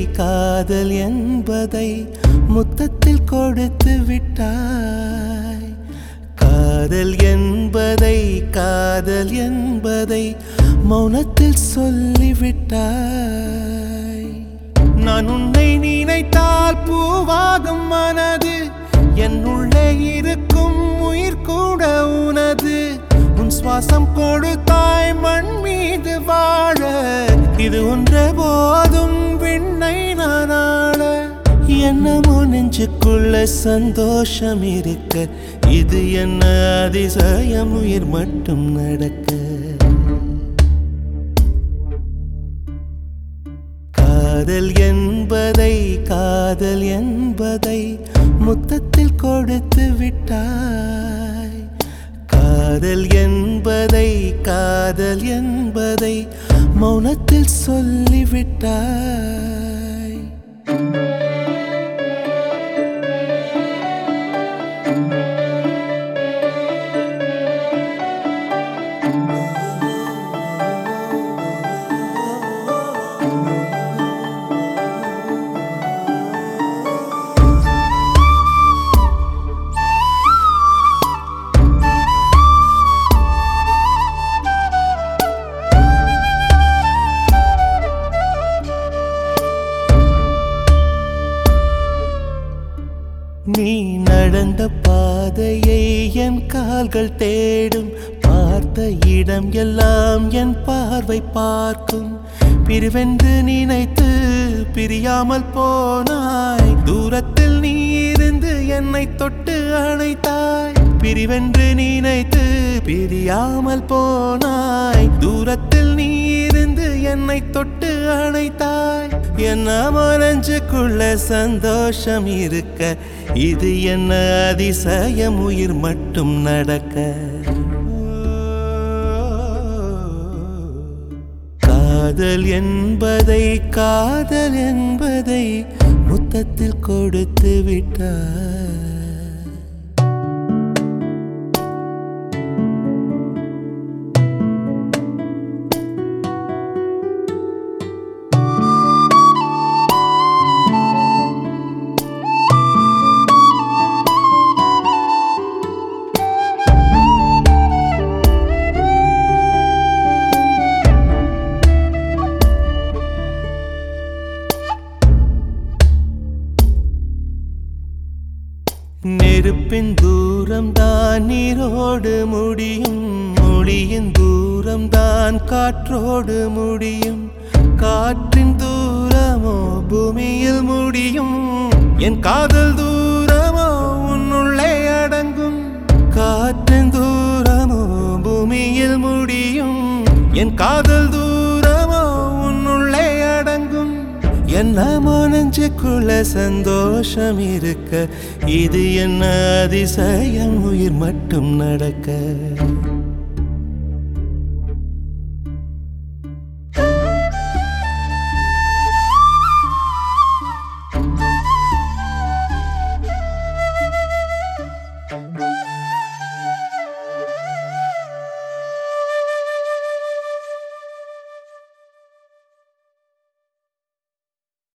காதல் என்பதை முத்தத்தில் கொடுத்து விட்டாய் காதல் என்பதை காதல் என்பதை மௌனத்தில் சொல்லிவிட்டாய் நான் உன்னை நினைத்தால் பூவாகும் மனது என் உள்ளே இருக்கும் உயிர் கூட உனது உன் சுவாசம் கொடுத்தாய் மண் மீது வாழ இது ஒன்றே போதும் விண்ணை நான் ஆள என்னமோ நெஞ்சுக்குள்ள சந்தோஷம் இருக்க இது என்ன அதிசயம் உயிர் மட்டும் நடக்க காதல் என்பதை காதல் என்பதை முத்தத்தில் கொடுத்து விட்டாய் காதல் என்பதை காதல் என்பதை மௌனத்தில் சொல்லிவிட்டாய் நீ நடந்த பாதையை என் கால்கள் தேடும் பார்த்த இடம் எல்லாம் என் பார்வை பார்க்கும் பிரிவென்று நினைத்து பிரியாமல் போனாய் தூரத்தில் நீ இருந்து என்னை தொட்டு அணைத்தாய் பிரிவென்று நினைத்து பிரியாமல் போனாய் தூரத்தில் நீ இருந்து என்னை தொட்டு அணைத்தாய் என்ன மனஞ்சுக்குள்ள சந்தோஷம் இருக்க இது என்ன அதிசயம் உயிர் மட்டும் நடக்க காதல் என்பதை காதல் என்பதை முத்தத்தில் கொடுத்து விட்டார் நெருப்பின் தூரம் தான் நீரோடு முடியும் மொழியின் தூரம் தான் காற்றோடு முடியும் காற்றின் தூரமோ பூமியில் முடியும் என் காதல் தூரமோ உன்னுள்ளே அடங்கும் காற்றின் தூரமோ பூமியில் முடியும் என் காதல் தூரமோ உன்னுள்ளே அடங்கும் என்ன மனஞ்சுக்குள்ள சந்தோஷம் இருக்க இது என்ன அதிசயம் உயிர் மட்டும் நடக்க